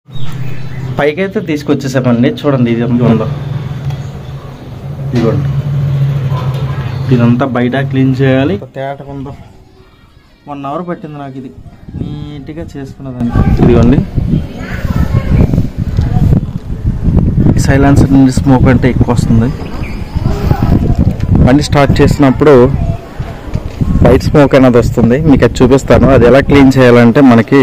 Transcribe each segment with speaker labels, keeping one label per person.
Speaker 1: పైకి అయితే తీసుకొచ్చేసామండి చూడండి ఇది ఎంత ఉందో ఇదిగోండి ఇదంతా బయట క్లీన్ చేయాలి తేటగా ఉందో వన్ అవర్ పట్టింది నాకు ఇది నీట్గా చేసుకున్నదానికి ఇదిగోండి సైలెన్సర్ నుండి స్మోక్ అంటే ఎక్కువ వస్తుంది బండి స్టార్ట్ చేసినప్పుడు వైట్ స్మోక్ అనేది వస్తుంది మీకు అది చూపిస్తాను అది ఎలా క్లీన్ చేయాలంటే మనకి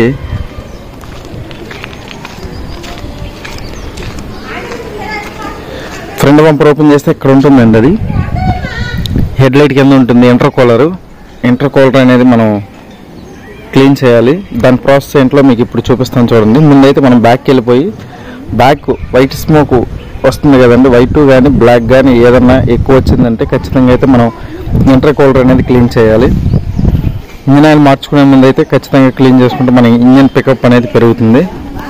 Speaker 1: ఫ్రంట్ బంపర్ ఓపెన్ చేస్తే ఇక్కడ ఉంటుందండి అది హెడ్ లైట్ కింద ఉంటుంది ఇంటర్ కూలర్ ఇంటర్ కూలర్ అనేది మనం క్లీన్ చేయాలి దాని ప్రాసెస్ ఏంటో మీకు ఇప్పుడు చూపిస్తాను చూడండి ముందైతే మనం బ్యాక్కి వెళ్ళిపోయి బ్యాక్ వైట్ స్మోక్ వస్తుంది కదండి వైట్ కానీ బ్లాక్ కానీ ఏదన్నా ఎక్కువ వచ్చిందంటే ఖచ్చితంగా అయితే మనం ఇంటర్ కూలర్ అనేది క్లీన్ చేయాలి ఇంజిన్ ఆయిల్ మార్చుకునే ముందు అయితే ఖచ్చితంగా క్లీన్ చేసుకుంటే మన ఇంజిన్ పికప్ అనేది పెరుగుతుంది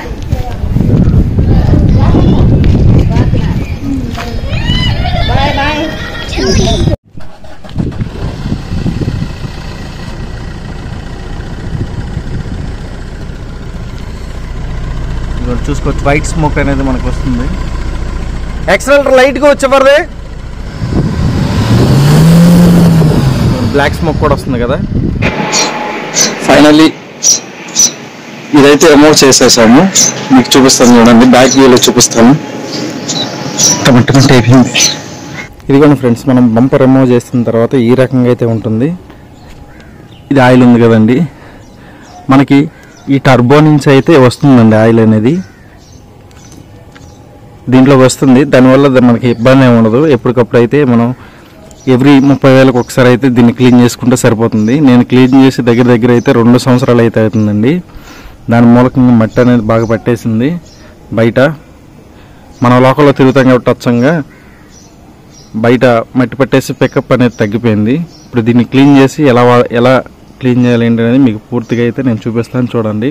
Speaker 1: ఇదిగోండి చూసుకోవచ్చు వైట్ స్మోక్ అనేది మనకు వస్తుంది ఎక్సలెంటర్ లైట్గా వచ్చేవారు బ్లాక్ స్మోక్ కూడా వస్తుంది కదా ఫైనల్లీ ఇదైతే రిమూవ్ చేసేసాము మీకు చూపిస్తాను చూడండి బ్యాక్ వ్యూలో చూపిస్తాను టమాటా అయిపోయింది ఇదిగోండి ఫ్రెండ్స్ మనం బంపర్ రిమూవ్ చేసిన తర్వాత ఈ రకంగా అయితే ఉంటుంది ఇది ఆయిల్ ఉంది కదండి మనకి ఈ టర్బో నుంచి అయితే వస్తుందండి ఆయిల్ అనేది దీంట్లో వస్తుంది దానివల్ల ద- మనకి ఇబ్బంది ఏమి ఉండదు ఎప్పటికప్పుడు అయితే మనం ఎవ్రీ ముప్పై వేలకు ఒకసారి అయితే దీన్ని క్లీన్ చేసుకుంటే సరిపోతుంది నేను క్లీన్ చేసి దగ్గర దగ్గర అయితే రెండు సంవత్సరాలు అయితే అవుతుందండి దాని మూలకంగా మట్టి అనేది బాగా పట్టేసింది బయట మన లోకల్లో తిరుగుతాం కాబట్టి అచ్చంగా బయట మట్టి పట్టేసి పికప్ అనేది తగ్గిపోయింది ఇప్పుడు దీన్ని క్లీన్ చేసి ఎలా వా- ఎలా క్లీన్ చేయాలి ఏంటి అనేది మీకు పూర్తిగా అయితే నేను చూపిస్తాను చూడండి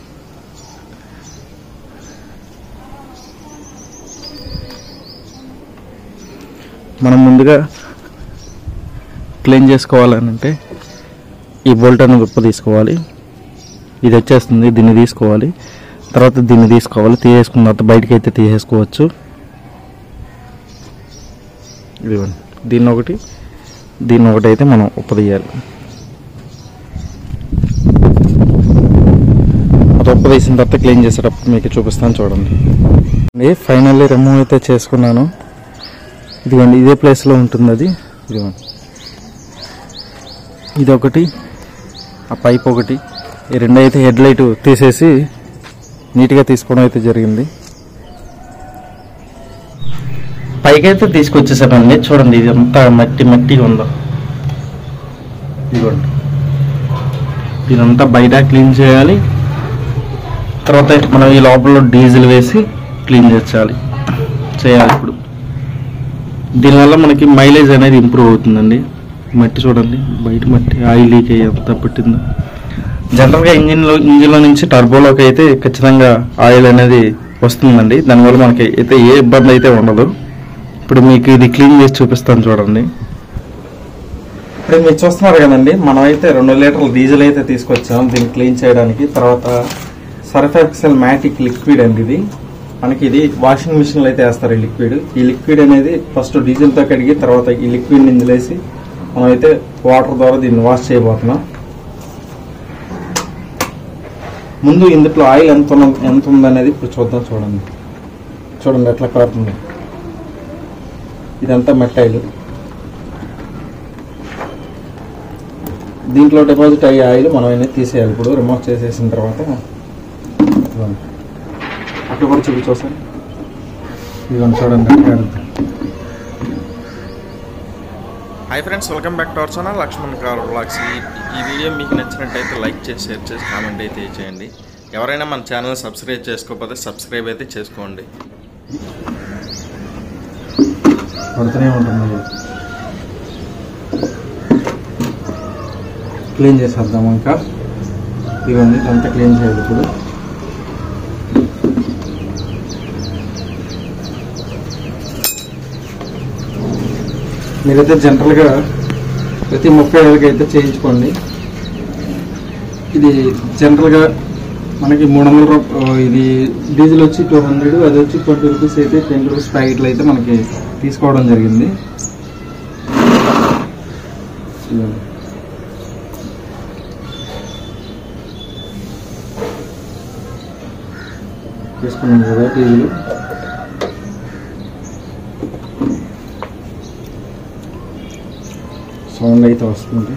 Speaker 1: మనం ముందుగా క్లీన్ చేసుకోవాలని అంటే ఈ బోల్ట్ అనేది ఉప్పు తీసుకోవాలి ఇది వచ్చేస్తుంది దీన్ని తీసుకోవాలి తర్వాత దీన్ని తీసుకోవాలి తీసేసుకున్న తర్వాత బయటకి అయితే తీసేసుకోవచ్చు ఇదిగోండి దీన్ని ఒకటి దీన్ని ఒకటి అయితే మనం ఉప్పు తీయాలి అది ఉప్పు తీసిన తర్వాత క్లీన్ చేసేటప్పుడు మీకు చూపిస్తాను చూడండి ఇది ఫైనల్లీ రిమూవ్ అయితే చేసుకున్నాను ఇదిగోండి ఇదే ప్లేస్లో ఉంటుంది అది ఇదిగోండి ఇది ఒకటి ఆ పైప్ ఒకటి ఈ రెండు అయితే హెడ్ లైట్ తీసేసి నీట్గా తీసుకోవడం అయితే జరిగింది పైకైతే తీసుకొచ్చేసామండి చూడండి ఇది అంతా మట్టి మట్టిగా ఉందో ఇదిగోండి ఇదంతా బయట క్లీన్ చేయాలి తర్వాత మనం ఈ లోపల డీజిల్ వేసి క్లీన్ చేయాలి చేయాలి ఇప్పుడు దీనివల్ల మనకి మైలేజ్ అనేది ఇంప్రూవ్ అవుతుందండి మట్టి చూడండి బయట మట్టి ఆయిల్ లీక్ అయ్యి ఎంత పెట్టిందో జనరల్గా ఇంజిన్లో ఇంజిన్లో నుంచి టర్బోలోకి అయితే ఖచ్చితంగా ఆయిల్ అనేది వస్తుందండి దానివల్ల మనకి అయితే ఏ ఇబ్బంది అయితే ఉండదు ఇప్పుడు మీకు ఇది క్లీన్ చేసి చూపిస్తాను చూడండి ఇప్పుడు మీరు చూస్తున్నారు కదండి మనం అయితే రెండు లీటర్ల డీజిల్ అయితే తీసుకొచ్చాం దీన్ని క్లీన్ చేయడానికి తర్వాత సర్ఫ్ ఎక్సెల్ మ్యాటిక్ లిక్విడ్ అండి ఇది మనకి ఇది వాషింగ్ మిషన్ లో అయితే వేస్తారు ఈ లిక్విడ్ ఈ లిక్విడ్ అనేది ఫస్ట్ డీజిల్ తో కడిగి తర్వాత ఈ లిక్విడ్ ని ఇందులో వేసి మనం అయితే వాటర్ ద్వారా దీన్ని వాష్ చేయబోతున్నాం ముందు ఇందులో ఆయిల్ ఎంత ఉన్న ఎంత ఉందనేది ఇప్పుడు చూద్దాం చూడండి చూడండి ఎట్లా కారుతుంది ఇదంతా మట్టి ఆయిల్ దీంట్లో డిపాజిట్ అయ్యే ఆయిల్ మనం అనేది తీసేయాలి ఇప్పుడు రిమూవ్ చేసేసిన తర్వాత ఇదిగోండి. అక్కడ కూడా చూపి చూసాను ఇదిగోండి చూడండి అక్కడ కారుతుంది.
Speaker 2: Hi friends welcome back to our channel Lakshman car vlogs ఈ ఈ వీడియో మీకు నచ్చినట్టయితే లైక్ చేసి షేర్ చేసి కామెంట్ అయితే చేయండి ఎవరైనా మన ఛానల్ సబ్స్క్రైబ్ చేసుకోకపోతే సబ్స్క్రైబ్ అయితే చేసుకోండి
Speaker 1: పడుతూనే ఉంటుంది క్లీన్ చేసేద్దాం ఇంకా ఇవన్నీ ఇదంతా క్లీన్ చేయాలి ఇప్పుడు మీరైతే జనరల్గా ప్రతి ముప్పై ఏళ్ళకి అయితే చేయించుకోండి ఇది జనరల్గా మనకి మూడు వందల రూపాయలు ఇది డీజిల్ వచ్చి టూ హండ్రెడ్ అది వచ్చి ట్వంటీ రూపీస్ అయితే టెన్ రూపీస్ ప్యాకెట్లు అయితే మనకి తీసుకోవడం జరిగింది ఇదిగోండి. తీసుకున్నాం కదా డీజిల్ సౌండ్ అయితే వస్తుంది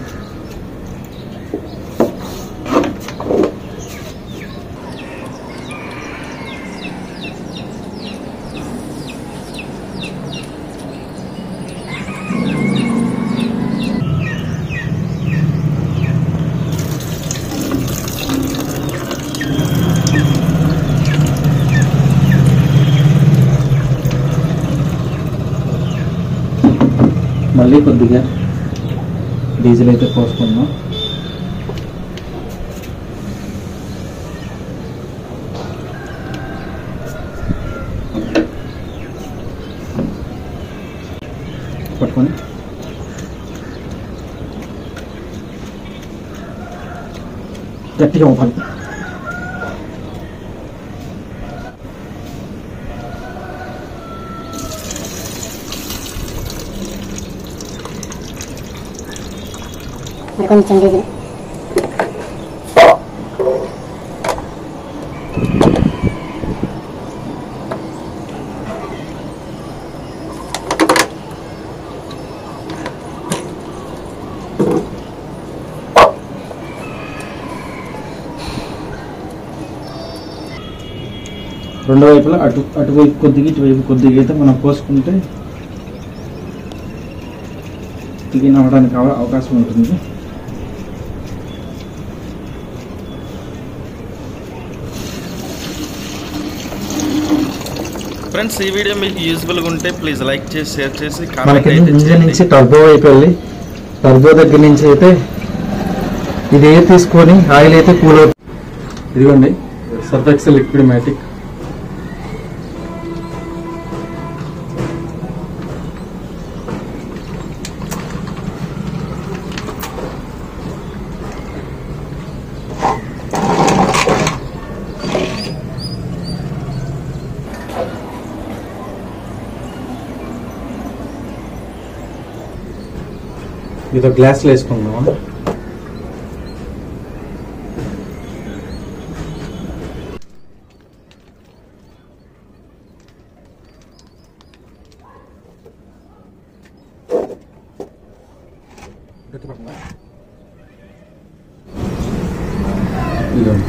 Speaker 1: మళ్ళీ కొద్దిగా డీజిల్ అయితే పోసుకున్నాం పట్టుకొని గట్టిగా ఊపాలి
Speaker 3: మరి కొంచెం డీజిల్
Speaker 1: రెండు వైపులా అటు అటువైపు కొద్దిగా ఇటువైపు కొద్దిగా అయితే మనం పోసుకుంటే క్లీన్ అవ్వడానికి అవ- అవకాశం ఉంటుంది
Speaker 2: ఫ్రెండ్స్ ఈ వీడియో మీకు యూస్ఫుల్గా ఉంటే ప్లీజ్ లైక్ చేసి షేర్ చేసి కామెంట్
Speaker 1: మనకి
Speaker 2: అయితే
Speaker 1: ఇంజిన్
Speaker 2: చేయండి
Speaker 1: నుంచి టర్బో వైపు వెళ్ళి టర్బో దగ్గర నుంచి అయితే ఇది ఏ తీసుకొని ఆయిల్ అయితే కూల్ అవుతుంది ఇదిగోండి సర్ఫెక్సల్ లిక్విడ్ మ్యాటిక్ ఇది గ్లాస్లో వేసుకుందామా ఇదిగోండి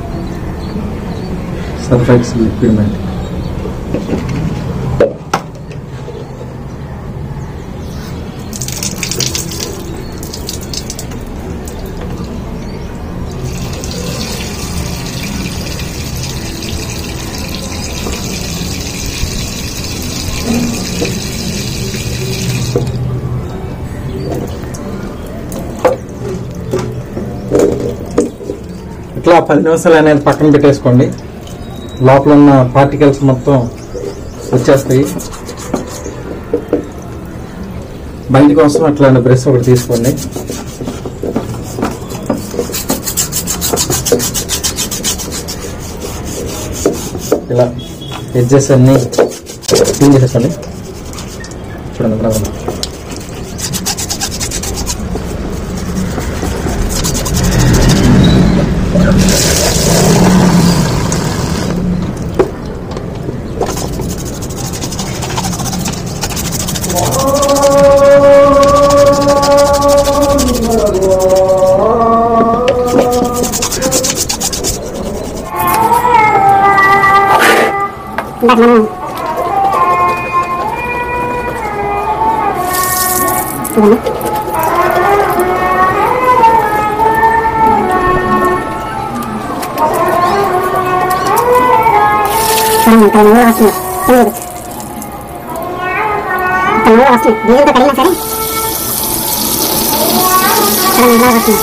Speaker 1: సర్ఫెక్స్ లిక్విడ్ మ్యాటిక్ ఇట్లా పది నిమిషాలు అనేది పక్కన పెట్టేసుకోండి లోపల ఉన్న పార్టికల్స్ మొత్తం వచ్చేస్తాయి బండి కోసం అట్లాంటి బ్రష్ ఒకటి తీసుకోండి ఇలా ఎడ్జెస్ అన్ని క్లీన్ చేసేసుకోండి చూడండి ఇక్కడ ఉంది.
Speaker 3: ఇందాక మనం చూడండి చూడండి ఇక్కడ నవ్వు వస్తుంది చూడదు ఇక్కడ నవ్వు వస్తుంది డీజిల్తో కడిగినా సరే చూడండి నవ్వు వస్తుంది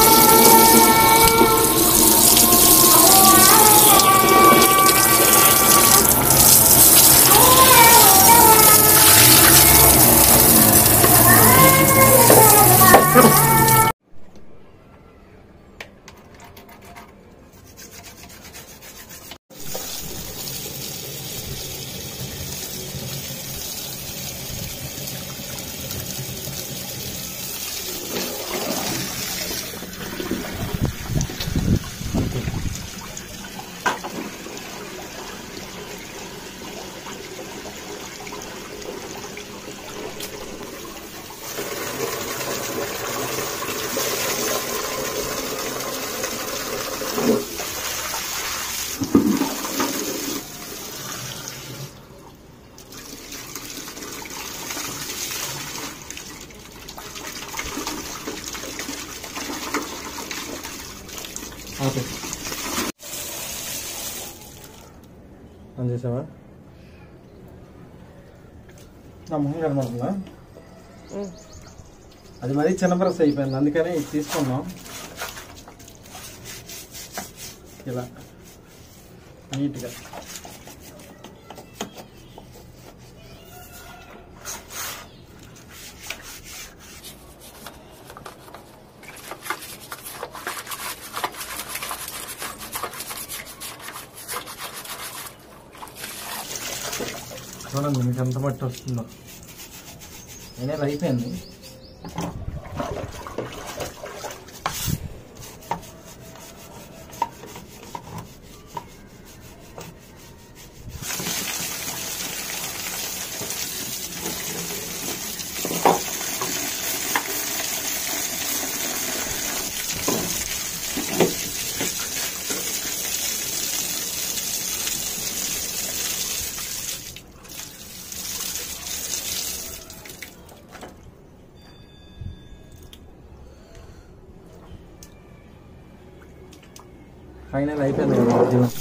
Speaker 1: ఆన్ చేసావా నా మొహం కనబడుతుందా అది మరీ చిన్న బ్రష్ అయిపోయింది అందుకని ఇది తీసుకున్నాం ఇలా నీట్గా చూడండి మీకు ఎంత మట్టి వస్తుందో అయినా ఇది అయిపోయింది ఫైనల్ అయిపోయింది కదా ఉద్యోగం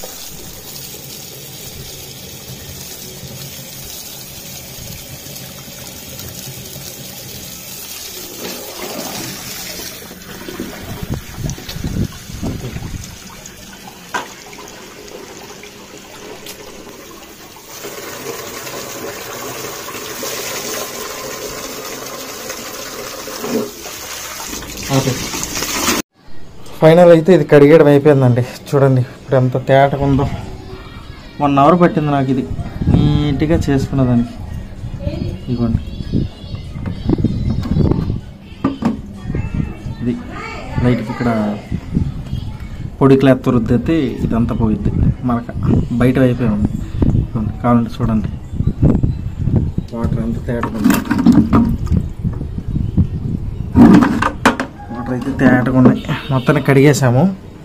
Speaker 1: ఓకే ఫైనల్ అయితే ఇది కడిగేయడం అయిపోయిందండి చూడండి ఇప్పుడు ఎంత తేటగా ఉందో వన్ అవర్ పట్టింది నాకు ఇది నీట్గా చేసుకున్న దానికి ఇదిగోండి ఇది లైట్కి ఇక్కడ పొడి క్లాత్ రుద్దితే ఇదంతా పోయిద్ది మనక బయట అయిపోయింది ఇదిగోండి కావాలంటే చూడండి వాటర్ ఎంత తేటగా ఉంది వాటర్ అయితే తేటగా ఉన్నాయి మొత్తాన్ని కడిగేసాము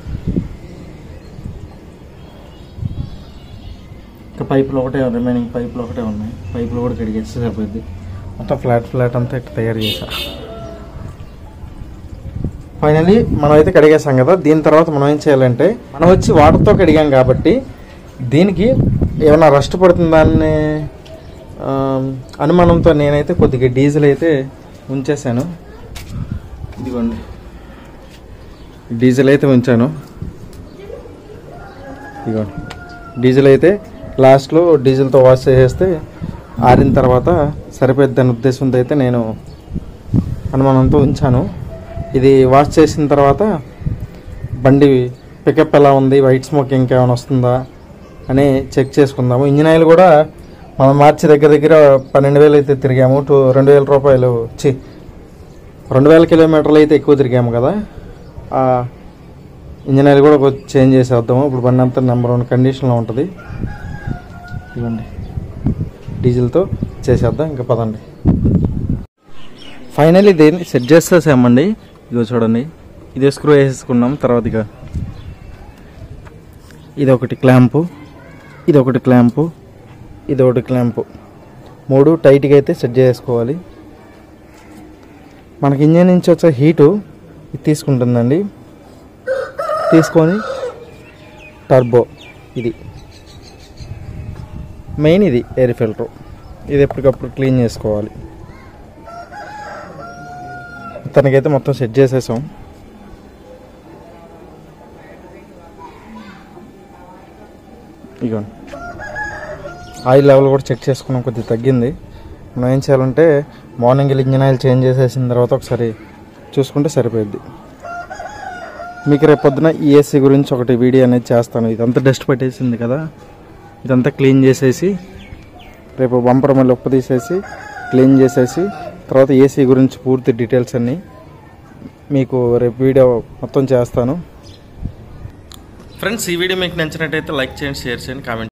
Speaker 1: ఇంకా పైపులు ఒకటే రిమైనింగ్ పైపులు ఒకటే ఉన్నాయి పైపులు కూడా కడిగేస్తే సరిపోద్ది మొత్తం ఫ్లాట్ ఫ్లాట్ అంతా ఇట్లా తయారు చేసా ఫైనలీ మనం అయితే కడిగేసాం కదా దీని తర్వాత మనం ఏం చేయాలంటే మనం వచ్చి వాటర్తో కడిగాం కాబట్టి దీనికి ఏమైనా రస్ట్ పడుతుందా అనే ఆ, అనుమానంతో నేనైతే కొద్దిగా డీజిల్ అయితే ఉంచేసాను ఇదిగోండి డీజిల్ అయితే ఉంచాను ఇదిగోండి డీజిల్ అయితే లాస్ట్లో డీజిల్తో వాష్ చేసేస్తే ఆరిన తర్వాత సరిపోద్ది అనే ఉద్దేశంతో అయితే నేను అనుమానంతో ఉంచాను ఇది వాష్ చేసిన తర్వాత బండి పికప్ ఎలా ఉంది వైట్ స్మోక్ ఇంకేమైనా వస్తుందా అని చెక్ చేసుకుందాము ఇంజిన్ ఆయిల్ కూడా మనం మార్చి దగ్గర దగ్గర పన్నెండు వేలు అయితే తిరిగాము టూ రెండు వేల రూపాయలు చి రెండు వేల కిలోమీటర్లు అయితే ఎక్కువ తిరిగాము కదా ఆ ఇంజిన్ ఆయిల్ కూడా కొంచెం చేంజ్ చేసేద్దాము ఇప్పుడు బండి అంతా నెంబర్ వన్ కండిషన్లో ఉంటుంది ఇవ్వండి డీజిల్తో చేసేద్దాం ఇంకా పదండి ఫైనల్లీ దీన్ని సెట్ చేసేసామండి ఇదిగో చూడండి ఇది స్క్రూ వేసేసుకున్నాం తర్వాత ఇక ఇది ఒకటి క్లాంపు ఇది ఒకటి క్లాంపు ఇది ఒకటి క్లాంపు మూడు టైట్గా అయితే సెట్ చేసుకోవాలి మనకి ఇంజన్ నుంచి వచ్చే హీటు ఇది తీసుకుంటుందండి తీసుకొని టర్బో ఇది మెయిన్ ఇది ఎయిర్ ఫిల్టర్ ఇది ఎప్పటికప్పుడు క్లీన్ చేసుకోవాలి తనకైతే మొత్తం సెట్ చేసేసాం ఇగోండి ఆయిల్ లెవెల్ కూడా చెక్ చేసుకున్నాం కొద్దిగా తగ్గింది మనం ఏం చేయాలంటే మార్నింగ్ వెళ్ళి ఇంజిన్ ఆయిల్ చేంజ్ చేసేసిన తర్వాత ఒకసారి చూసుకుంటే సరిపోద్ది మీకు రేపు పొద్దున ఈ ఏసీ గురించి ఒకటి వీడియో అనేది చేస్తాను ఇదంతా డస్ట్ పట్టేసింది కదా ఇదంతా క్లీన్ చేసేసి రేపు బంపర్ మళ్ళీ ఉప్పు తీసేసి క్లీన్ చేసేసి తర్వాత ఏసీ గురించి పూర్తి డీటెయిల్స్ అన్నీ మీకు రేపు వీడియో మొత్తం చేస్తాను
Speaker 2: ఫ్రెండ్స్ ఈ వీడియో మీకు నచ్చినట్టయితే లైక్ చేయండి షేర్ చేయండి కామెంట్